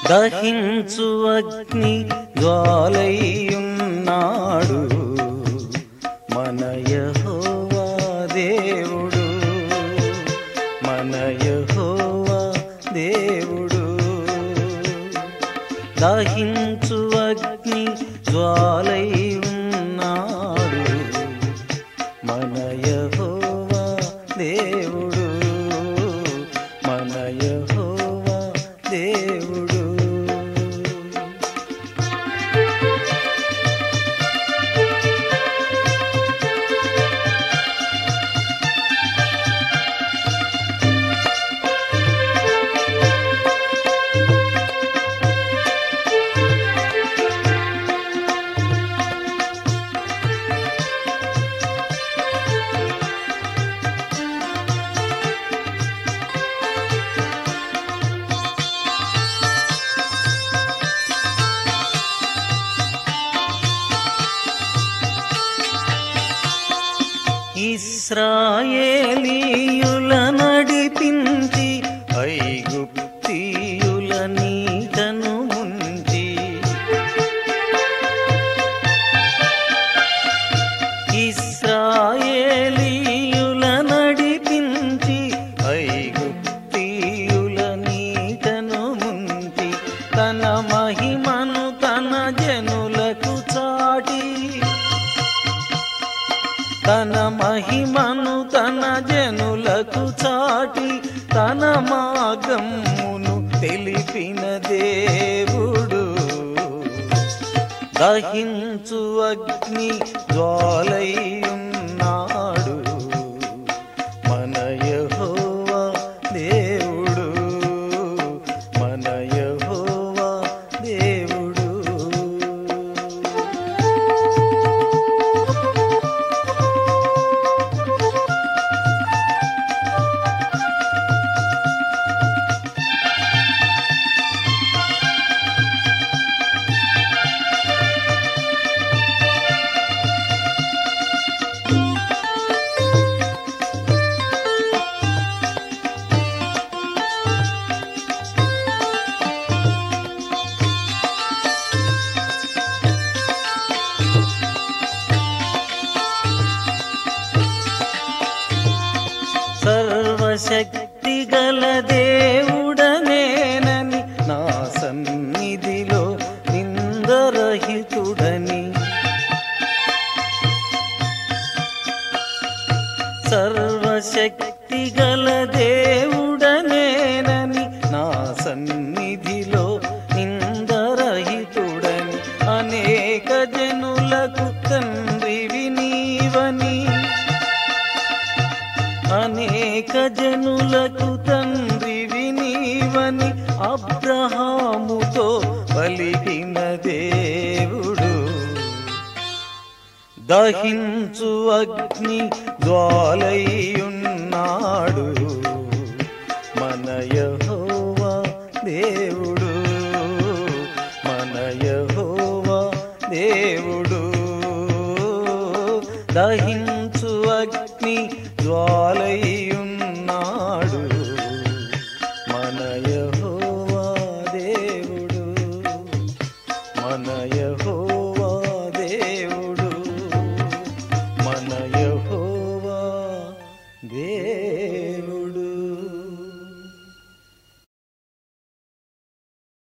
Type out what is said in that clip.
దహించు అగ్ని జ్వాలయ్యున్నాడు మన యెహోవా దేవుడు మన యెహోవా దేవుడు దహించు అగ్ని జ్వాలయ్యున్నాడు మన యెహోవా దేవుడు మన యెహోవా దేవుడు ఇస్రాయేలీయుల నడిపించి ఐగుప్తీయుల నీటను ముంచి ఇస్రాయేలీయుల నడిపించి ఐగుప్తీయుల నీటను ముంచి తన మహిమను తన జనులకు చాటి తన మహిమను తన జనులకు చాటి తన మార్గమును తెలిపిన దేవుడు దహించు అగ్ని జ్వాలయ్యున్నాడు మన యెహోవా దేవుడు మన యెహోవా దేవుడు సర్వశక్తి గల దేవుడనేనని నా సన్నిధిలో నిందరహితుడని సర్వశక్తి గల దేవుడనేనని నా సన్నిధిలో నిందరహితుడని అనేక జనులకు తండ్రివి నీవని అనేక జనులకు తండ్రివి నీవని అబ్రహాముతో పలికిన దేవుడు దహించు అగ్ని జ్వాలయ్యున్నాడు మన యెహోవా దేవుడు మన యెహోవా దేవుడు దహించు అగ్ని జ్వాలయ్యున్నాడు మన యెహోవా దేవుడు మన